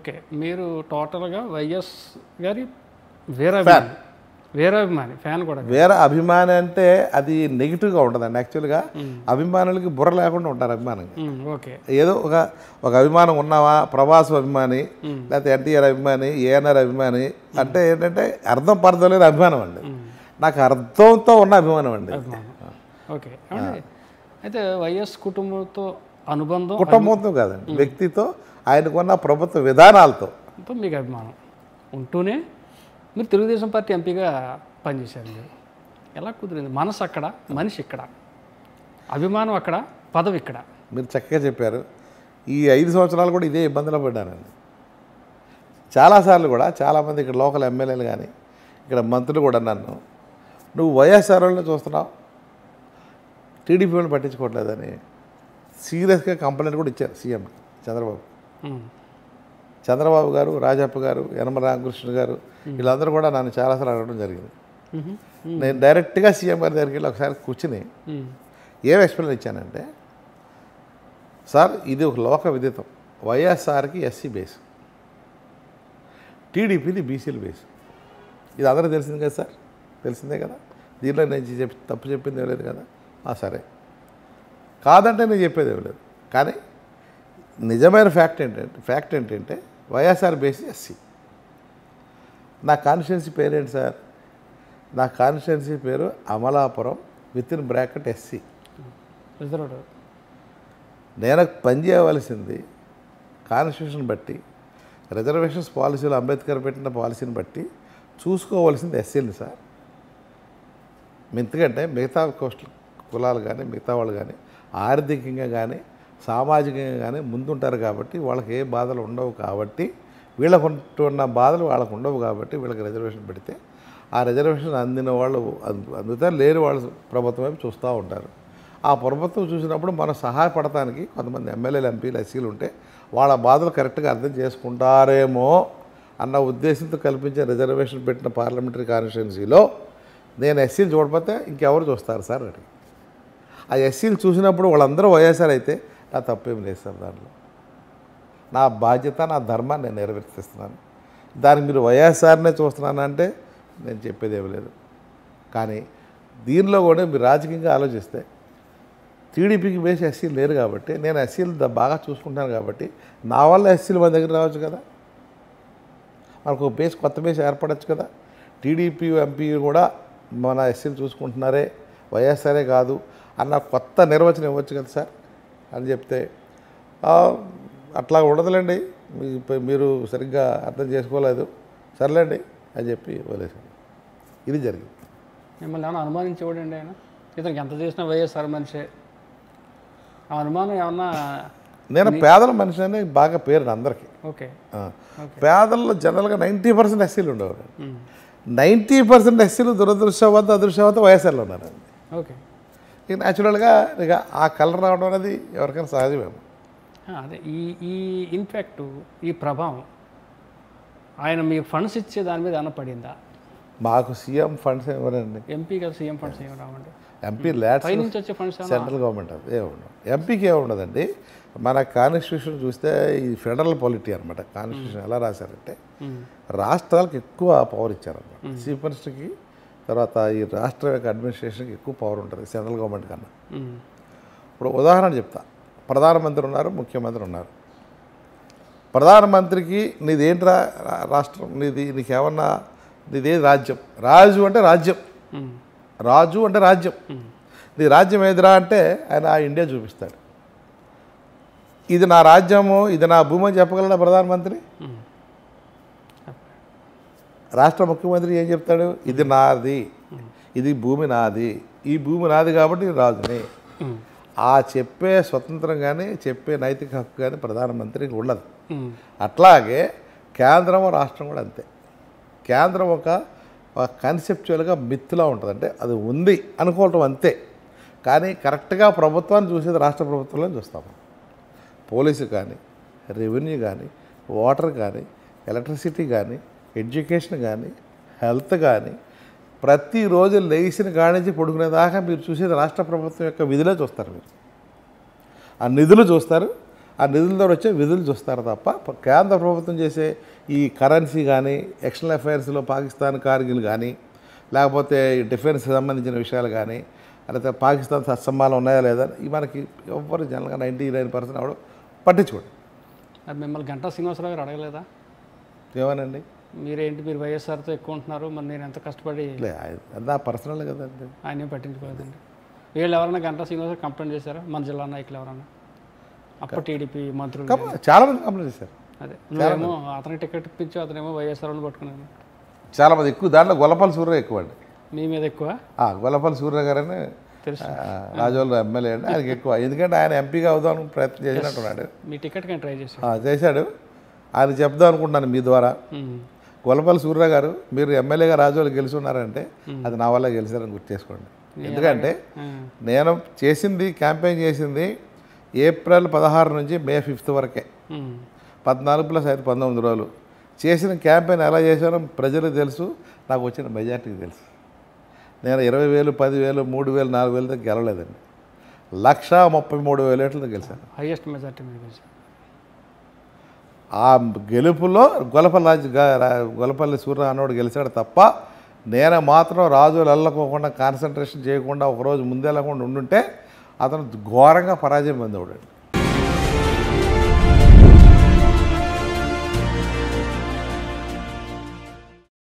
Okay మీరు టోటల్గా YS గారి వేరే అభిమాని వేరే అభిమాని ఫ్యాన్ కూడా వేరే అభిమాని అంటే అది నెగిటివ్గా ఉండదండి యాక్చువల్గా అభిమానులకి బుర్ర లేకుండా ఉంటారు అభిమానంగా ఉమ్, ఓకే ఏదో ఒక ఒక అభిమానం ఉన్నావా ప్రభాస్ అభిమాని లేకపోతే ఎన్టీఆర్ అభిమాని ఏఎన్ఆర్ అభిమాని అంటే ఏంటంటే అర్థం పర్థం లేని అభిమానం అండి నాకు అర్థంతో ఉన్న అభిమానం అండి అభిమానం ఓకే ఏమండి అయితే వైఎస్ కుటుంబంతో అనుబంధం కుటుంబంతో కాదండి వ్యక్తితో ఆయనకున్న ప్రభుత్వ విధానాలతో తో మీకు అభిమానం ఉంటూనే మీరు తెలుగుదేశం పార్టీ ఎంపీగా పనిచేశారు మీరు ఎలా కుదిరింది మనసు అక్కడ మనిషి ఇక్కడ అభిమానం అక్కడ పదవి ఇక్కడ మీరు చక్కగా చెప్పారు ఈ ఐదు సంవత్సరాలు కూడా ఇదే ఇబ్బందిలో పడ్డానండి చాలాసార్లు కూడా చాలామంది ఇక్కడ లోకల్ ఎమ్మెల్యేలు కానీ ఇక్కడ మంత్రులు కూడా నన్ను నువ్వు వైఎస్ఆర్ వాళ్ళని చూస్తున్నావు టీడీపీ వాళ్ళని పట్టించుకోవట్లేదని సీరియస్గా కంప్లైంట్ కూడా ఇచ్చారు సీఎం చంద్రబాబు ఉమ్, చంద్రబాబు గారు రాజప్ప గారు యనమ రామకృష్ణ గారు వీళ్ళందరూ కూడా నన్ను చాలాసార్లు అడగడం జరిగింది మ్హూ, నేను డైరెక్ట్గా సీఎం గారి దగ్గరికి వెళ్ళి ఒకసారి కూర్చుని ఉమ్, ఏం ఎక్స్ప్లెయిన్ ఇచ్చానంటే సార్ ఇది ఒక లోక విదితం వైఎస్ఆర్కి ఎస్సీ బేస్ టీడీపీది బీసీల బేస్ ఇది అందరూ తెలిసింది కదా సార్ తెలిసిందే కదా దీనిలో నేను చెప్పి తప్పు చెప్పింది ఏం లేదు కదా ఆ, సరే కాదంటే నేను చెప్పేది ఏం లేదు కానీ నిజమైన ఫ్యాక్ట్ ఏంటంటే ఫ్యాక్ట్ ఏంటంటే వైఎస్ఆర్ బేస్ ఎస్సీ నా కాన్స్టిట్యున్సీ పేరేంటి సార్ నా కాన్స్టిట్యున్సీ పేరు Amalapuram with in bracket SC reserved నేను పనిచేయవలసింది కాన్స్టిట్యూషన్ బట్టి రిజర్వేషన్స్ పాలసీలు అంబేద్కర్ పెట్టిన పాలసీని బట్టి చూసుకోవాల్సింది ఎస్సీని సార్ ఎందుకంటే మిగతా కోస్టల్ కులాలు కానీ మిగతా వాళ్ళు కానీ ఆర్థికంగా కానీ సామాజికంగా కానీ ముందుంటారు కాబట్టి వాళ్ళకి ఏ బాధలు ఉండవు కాబట్టి వీళ్ళకు ఉంటున్న బాధలు వాళ్ళకు ఉండవు కాబట్టి వీళ్ళకి రిజర్వేషన్ పెడితే ఆ రిజర్వేషన్ అందిన వాళ్ళు అందు- అందుతారు లేని వాళ్ళు ప్రభుత్వం వైపు చూస్తూ ఉంటారు ఆ ప్రభుత్వం చూసినప్పుడు మనం సహాయపడటానికి కొంతమంది ఎమ్మెల్యేలు ఎంపీలు ఎస్సీలు ఉంటే వాళ్ళ బాధలు కరెక్ట్గా అర్థం చేసుకుంటారేమో అన్న ఉద్దేశంతో కల్పించే రిజర్వేషన్ పెట్టిన పార్లమెంటరీ కాన్స్టిట్యున్సీలో నేను ఎస్సీలు చూడకపోతే ఇంకెవరు చూస్తారు సార్ అని ఆ ఎస్సీలు చూసినప్పుడు వాళ్ళందరూ వైఎస్ఆర్ అయితే నా తప్పేం లేదు సార్ దాంట్లో నా బాధ్యత నా ధర్మాన్ని నేను నెరవేర్తిస్తున్నాను దానికి మీరు వైఎస్ఆర్నే చూస్తున్నానంటే నేను చెప్పేది ఏమీ లేదు కానీ దీనిలో కూడా మీరు రాజకీయంగా ఆలోచిస్తే టీడీపీకి వేసి ఎస్సీలు లేరు కాబట్టి నేను ఎస్సీలు ద- బాగా చూసుకుంటాను కాబట్టి నా వల్ల ఎస్సీలు మన దగ్గర రావచ్చు కదా మనకు ఒక బేస్ కొత్త బేస్ ఏర్పడచ్చు కదా టీడీపీ ఎంపీ కూడా మన ఎస్సీలు చూసుకుంటున్నారే వైఎస్ఆరే కాదు అన్న కొత్త నిర్వచనం ఇవ్వచ్చు కదా సార్ అని చెప్తే "ఆ, అట్లా ఉండదులేండి మీ- మీరు సరిగ్గా అర్థం చేసుకోలేదు సర్లేండి అని చెప్పి వదిలేశాను ఇది జరిగింది మిమ్మల్ని ఏమైనా అనుమానించేవాడండి ఆయన ఇతనికి ఎంత చేసినా వైఎస్ఆర్ మనిషే ఆ అనుమానం ఏమన్నా నేను పేదల మనిషి అని బాగా పేరు అందరికీ ఓకే ఆ. పేదల్లో జనరల్గా నైంటీ పర్సెంట్ ఎస్సీలు ఉండేవారు ఉమ్, నైంటీ పర్సెంట్ ఎస్సీలు దురదృష్టవంత అదృష్టవంత వైఎస్ఆర్లో ఉన్నారండి ఓకే ఇక న్యాచురల్గా ఇక ఆ కలర్ రావడం అనేది ఎవరికైనా సహజమేమో ఆ, అదే ఈ ఈ ఇన్ఫాక్ట్ ఈ ప్రభావం ఆయన మీ ఫండ్స్ ఇచ్చే దాని మీద ఏమైనా పడిందా మాకు సీఎం ఫండ్స్ ఇవ్వరండి ఎంపీ కదా సీఎం ఫండ్స్ ఏమి రావండి ఎంపీ ల్యాడ్స్ పై నుంచి వచ్చే ఫండ్స్ ఏమైనా సెంట్రల్ గవర్నమెంట్ అది ఏముండదు ఎంపీకి ఏముండదండి మన కాన్స్టిట్యూషన్ చూస్తే ఈ ఫెడరల్ పాలిటీ అనమాట కాన్స్టిట్యూషన్ ఎలా రాశారంటే ఉమ్, రాష్ట్రాలకు ఎక్కువ పవర్ ఇచ్చారన్నమాట చీఫ్ మినిస్టర్కి తర్వాత ఈ రాష్ట్ర యొక్క అడ్మినిస్ట్రేషన్కి ఎక్కువ పవర్ ఉంటుంది సెంట్రల్ గవర్నమెంట్ కన్నా ఉమ్, ఇప్పుడు ఉదాహరణ చెప్తా ప్రధానమంత్రి ఉన్నారు ముఖ్యమంత్రి ఉన్నారు ప్రధానమంత్రికి నీదేంట్రా రా- రాష్ట్రం నీది నీకేమన్నా నీదే రాజ్యం రాజు అంటే రాజ్యం ఉమ్, రాజు అంటే రాజ్యం నీ రాజ్యం ఏదిరా అంటే ఆయన ఆ ఇండియా చూపిస్తాడు ఇది నా రాజ్యము ఇది నా భూమి అని చెప్పగలడా ప్రధానమంత్రి ఉమ్. రాష్ట్ర ముఖ్యమంత్రి ఏం చెప్తాడు ఇది నాది ఇది భూమి నాది ఈ భూమి నాది కాబట్టి నేను రాజుని ఉమ్, ఆ చెప్పే స్వతంత్రం కానీ చెప్పే నైతిక హక్కు కానీ ప్రధానమంత్రికి ఉండదు ఉమ్, అట్లాగే కేంద్రం రాష్ట్రం కూడా అంతే కేంద్రం ఒక కన్సెప్చువల్గా మిత్తులా ఉంటుంది అంటే అది ఉంది అనుకోవటం అంతే కానీ కరెక్ట్గా ప్రభుత్వాన్ని చూసేది రాష్ట్ర ప్రభుత్వంలో చూస్తాము పోలీసు కానీ రెవెన్యూ కానీ వాటర్ కానీ ఎలక్ట్రిసిటీ కానీ ఎడ్యుకేషన్ కానీ హెల్త్ కానీ ప్రతిరోజు లేచిన కానించి పడుకునేదాకా మీరు చూసేది రాష్ట్ర ప్రభుత్వం యొక్క విధులే చూస్తారు మీరు ఆ నిధులు చూస్తారు ఆ నిధుల ద్వారా వచ్చే విధులు చూస్తారు తప్ప ప- కేంద్ర ప్రభుత్వం చేసే ఈ కరెన్సీ కానీ ఎక్స్టర్నల్ అఫైర్స్లో పాకిస్తాన్ కార్గిల్ కానీ లేకపోతే డిఫెన్స్ సంబంధించిన విషయాలు కానీ లేకపోతే పాకిస్తాన్ సత్సంబాలు ఉన్నాయా లేదా ఇవి మనకి ఎవ్వరు జనరల్గా నైంటీ నైన్ పర్సెంట్ అవడం పట్టించుకోండి అది మిమ్మల్ని గంటా శ్రీనివాసరావు గారు అడగలేదా ఏమనండి మీరేంటి మీరు వైఎస్ఆర్తో ఎక్కువ ఉంటున్నారు మరి నేను ఎంత కష్టపడి లే అది నా పర్సనల్ కదండి ఆయన ఏం పట్టించుకోలేదండి వీళ్ళు ఎవరైనా గంటా శ్రీనివాసరావు కంప్లైంట్ చేశారా మన జిల్లా నాయకులు ఎవరైనా అప్పుడు టీడీపీ మంత్రులు కమ- చాలామంది కంప్లైంట్ చేశారు అదే నువ్వేమో అతనికి టికెట్ ఇప్పించు అతనేమో వైఎస్ఆర్ని పట్టుకున్నాను చాలామంది ఎక్కువ దాంట్లో గొల్లపల్లి సూర్య ఎక్కువ అండి మీ మీద ఎక్కువ ఆ, గొల్లపల్లి సూర్య గారని తెలుసు రాజోళ్ళు ఎమ్మెల్యే అండి ఆయనకి ఎక్కువ ఎందుకంటే ఆయన ఎంపీగా అవుదామని ప్రయత్నం చేసినట్టున్నాడు మీ టికెట్ కానీ ట్రై చేశాను ఆ, చేశాడు ఆయన చెప్దాం అనుకుంటున్నాను మీ ద్వారా ఉమ్. గొల్లపల్లి సూర్య గారు మీరు ఎమ్మెల్యేగా రాజోళ్ళు గెలిచి ఉన్నారంటే అది నా వల్ల గెలిచారని గుర్తు చేసుకోండి ఎందుకంటే ఆ. నేను చేసింది క్యాంపెయిన్ చేసింది ఏప్రిల్ పదహారు నుంచి మే ఫిఫ్త్ వరకే ఉమ్. పద్నాలుగు ప్లస్ ఐదు పంతొమ్మిది రోజులు చేసిన క్యాంపెయిన్ ఎలా చేశానో ప్రజలకు తెలుసు నాకు వచ్చిన మెజార్టీకి తెలుసు నేను ఇరవై వేలు పదివేలు మూడు వేలు నాలుగు వేలతో గెలవలేదండి లక్ష ముప్పై మూడు వేల ఏట్లతో గెలిచాను హైయెస్ట్ మెజార్టీ మీద గెలిచారు. ఆ గెలుపులో గొలపల్లి రాజు గా- రా- గొలపల్లి సూర్య అన్నోడు గెలిచాడు తప్ప నేను మాత్రం రాజులు వెళ్ళకోకుండా కాన్సన్ట్రేషన్ చేయకుండా ఒకరోజు ముందే వెళ్ళకుండా ఉండుంటే అతను ఘోరంగా పరాజయం పొందేవాడు